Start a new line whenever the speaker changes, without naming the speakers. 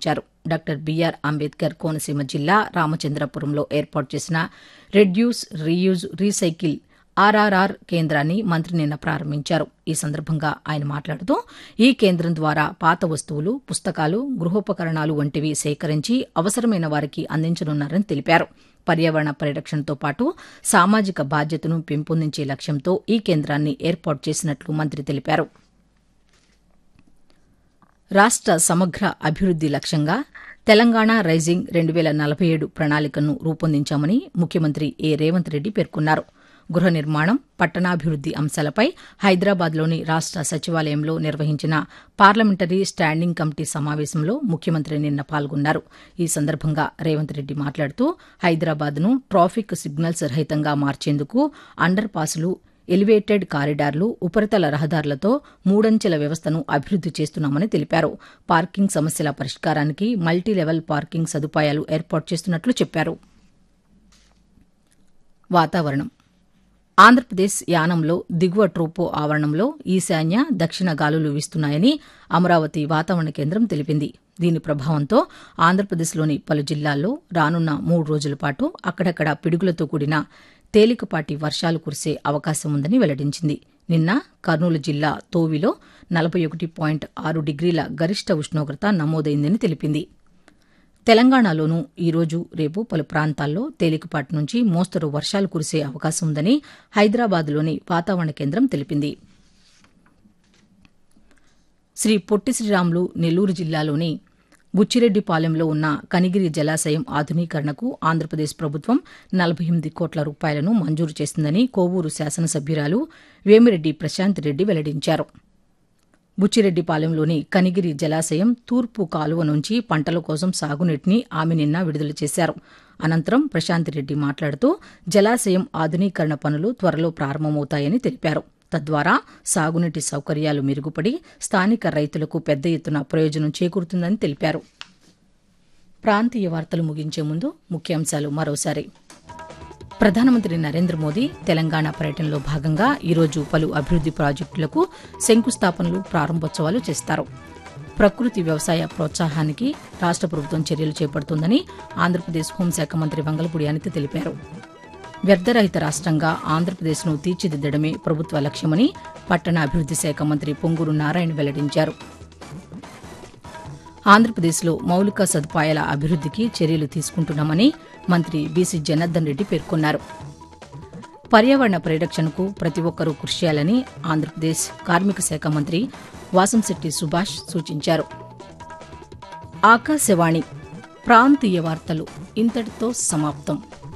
ప్రారంభించారు doctor BR Ambedkar Konaseema జిల్లా రామచంద్రపురంలో ఏర్పాటు చేసిన రెడ్యూస్ రీయూజ్ రీసైకిల్ ఆర్ఆర్ఆర్ కేంద్రాన్ని మంత్రి నిన్న ప్రారంభించారు ఈ సందర్భంగా ఆయన మాట్లాడుతూ ఈ కేంద్రం ద్వారా పాత వస్తువులు పుస్తకాలు గృహోపకరణాలు వంటివి సేకరించి అవసరమైన వారికి అందించనున్నారని తెలిపారు పర్యావరణ పరిరక్షణతో పాటు సామాజిక బాధ్యతను పెంపొందించే లక్ష్యంతో ఈ కేంద్రాన్ని ఏర్పాటు చేసినట్లు మంత్రి తెలిపారు రాష్ట సమగ్ర అభివృద్ది లక్ష్యంగా తెలంగాణ రైజింగ్ రెండు వేల నలభై ఏడు ప్రణాళికను రూపొందించామని ముఖ్యమంత్రి ఏ రేవంత్ రెడ్డి పేర్కొన్నారు గృహ నిర్మాణం పట్టణాభివృద్ది అంశాలపై హైదరాబాద్లోని రాష్ట సచివాలయంలో నిర్వహించిన పార్లమెంటరీ స్టాండింగ్ కమిటీ సమావేశంలో ముఖ్యమంత్రి నిన్న పాల్గొన్నారు ఈ సందర్భంగా రేవంత్ రెడ్డి మాట్లాడుతూ హైదరాబాద్ను ట్రాఫిక్ సిగ్నల్స్ రహితంగా మార్చేందుకు అండర్ పాసులు ఎలివేటెడ్ కారిడార్లు ఉపరితల రహదారులతో మూడంచెల వ్యవస్థను అభివృద్ది చేస్తున్నామని తెలిపారు పార్కింగ్ సమస్యల పరిష్కారానికి మల్టీ లెవెల్ పార్కింగ్ సదుపాయాలు ఏర్పాటు చేస్తున్నట్లు చెప్పారు వాతావరణం ఆంధ్రప్రదేశ్ యానంలో దిగువ ట్రోపో ఆవరణంలో ఈశాన్య దక్షిణ గాలులు వీస్తున్నాయని అమరావతి వాతావరణ కేంద్రం తెలిపింది దీని ప్రభావంతో ఆంధ్రప్రదేశ్లోని పలు జిల్లాల్లో రానున్న మూడు రోజుల పాటు అక్కడక్కడ పిడుగులతో కూడిన తేలికపాటి వర్షాలు కురిసే అవకాశం ఉందని వెల్లడించింది నిన్న కర్నూలు జిల్లా తోవిలో నలభై ఒకటి పాయింట్ ఆరు డిగ్రీల గరిష్ట ఉష్ణోగ్రత నమోదైందని తెలిపింది తెలంగాణలోనూ ఈరోజు రేపు పలు ప్రాంతాల్లో తేలికపాటి నుంచి మోస్తరు వర్షాలు కురిసే అవకాశం ఉందని హైదరాబాద్లోని వాతావరణ కేంద్రం తెలిపింది శ్రీ పొట్టి శ్రీరాములు నెల్లూరు జిల్లాలోని బుచ్చిరెడ్డిపాలెంలో ఉన్న కనిగిరి జలాశయం ఆధునీకరణకు ఆంధ్రప్రదేశ్ ప్రభుత్వం నలభై ఎనిమిది కోట్ల రూపాయలను మంజూరు చేసిందని కోవూరు శాసనసభ్యురాలు వేమిరెడ్డి ప్రశాంత్ రెడ్డి వెల్లడించారు బుచ్చిరెడ్డిపాలెంలోని కనిగిరి జలాశయం తూర్పు కాలువ నుంచి పంటల కోసం సాగునీటిని ఆమె నిన్న విడుదల చేశారు అనంతరం ప్రశాంత్ రెడ్డి మాట్లాడుతూ జలాశయం ఆధునీకరణ పనులు త్వరలో ప్రారంభమవుతాయని తెలిపారు తద్వారా సాగునీటి సౌకర్యాలు మెరుగుపడి స్థానిక రైతులకు పెద్ద ఎత్తున ప్రయోజనం చేకూరుతుందని తెలిపారు ప్రాంతీయ వార్తలు ముగించే ముందు ముఖ్యాంశాలు మరోసారి ప్రధానమంత్రి నరేంద్ర మోదీ తెలంగాణ పర్యటనలో భాగంగా ఈరోజు పలు అభివృద్ది ప్రాజెక్టులకు శంకుస్థాపనలు ప్రారంభోత్సవాలు చేస్తారు ప్రకృతి వ్యవసాయ ప్రోత్సాహానికి రాష్ట ప్రభుత్వం చర్యలు చేపడుతోందని ఆంధ్రప్రదేశ్ హోంశాఖ మంత్రి వంగలపూడి అనిత తెలిపారు వ్యర్థరహిత రాష్ట్రంగా ఆంధ్రప్రదేశ్ను తీర్చిదిద్దడమే ప్రభుత్వ లక్ష్యమని పట్టణ అభివృద్ది శాఖ మంత్రి పొంగూరు నారాయణ వెల్లడించారు ఆంధ్రప్రదేశ్లో మౌలిక సదుపాయాల అభివృద్దికి చర్యలు తీసుకుంటున్నామని మంత్రి బీసీ జనార్దన్ రెడ్డి పేర్కొన్నారు పర్యావరణ పరిరక్షణకు ప్రతి ఒక్కరూ కృషి చేయాలని ఆంధ్రప్రదేశ్ కార్మిక శాఖ మంత్రి వాసంశెట్టి సుభాష్ సూచించారు ఆకాశవాణి ప్రాంతీయ వార్తలు ఇంతటితో సమాప్తం